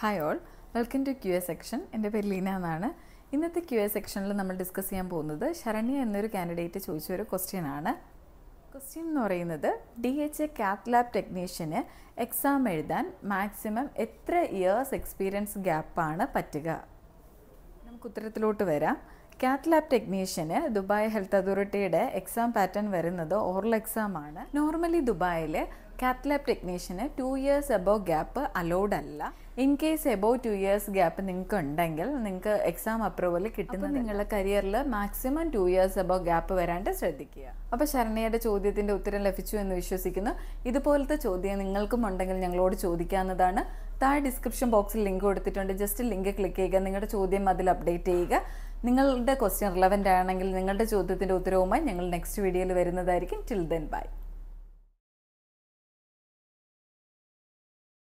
hi all welcome to Q A section എൻ്റെ പേര് ലീന എന്നാണ് ഇന്നത്തെ ക്യു എ സെക്ഷനിൽ നമ്മൾ ഡിസ്കസ് ചെയ്യാൻ പോകുന്നത് ശരണ്യ എന്നൊരു കാൻഡിഡേറ്റ് ചോദിച്ച ഒരു ക്വസ്റ്റ്യൻ ആണ് ക്വസ്റ്റ്യൻ എന്ന് പറയുന്നത് D H A cath lab technician exam എഴുതാൻ മാക്സിമം എത്ര ഇയേഴ്സ് എക്സ്പീരിയൻസ് ഗ്യാപ്പാണ് പറ്റുക നമുക്ക് ഉത്തരത്തിലോട്ട് വരാം cath lab technician Dubai health അതോറിറ്റിയുടെ എക്സാം പാറ്റേൺ വരുന്നത് ഓറൽ എക്സാം ആണ് നോർമലി ദുബായിൽ cath lab technician two years above gap allowed അല്ല in case above two years gap നിങ്ങൾക്ക് ഉണ്ടെങ്കിൽ നിങ്ങൾക്ക് എക്സാം അപ്രൂവൽ കിട്ടുന്നത് നിങ്ങളുടെ കരിയറിൽ maximum two years above gap വരാണ്ട് ശ്രദ്ധിക്കുക അപ്പോൾ ശരണയുടെ ചോദ്യത്തിൻ്റെ ഉത്തരം ലഭിച്ചു എന്ന് വിശ്വസിക്കുന്നു ഇതുപോലത്തെ ചോദ്യം നിങ്ങൾക്കും ഉണ്ടെങ്കിൽ ഞങ്ങളോട് ചോദിക്കാവുന്നതാണ് താഴെ ഡിസ്ക്രിപ്ഷൻ ബോക്സിൽ ലിങ്ക് കൊടുത്തിട്ടുണ്ട് ജസ്റ്റ് ലിങ്ക് ക്ലിക്ക് ചെയ്യുക നിങ്ങളുടെ ചോദ്യം അതിൽ അപ്ഡേറ്റ് ചെയ്യുക നിങ്ങളുടെ ക്വസ്റ്റ്യൻ റിലവൻ്റ് ആണെങ്കിൽ നിങ്ങളുടെ ചോദ്യത്തിൻ്റെ ഉത്തരവുമായി ഞങ്ങൾ നെക്സ്റ്റ് വീഡിയോയിൽ വരുന്നതായിരിക്കും ടിൽ ദെൻ ബൈ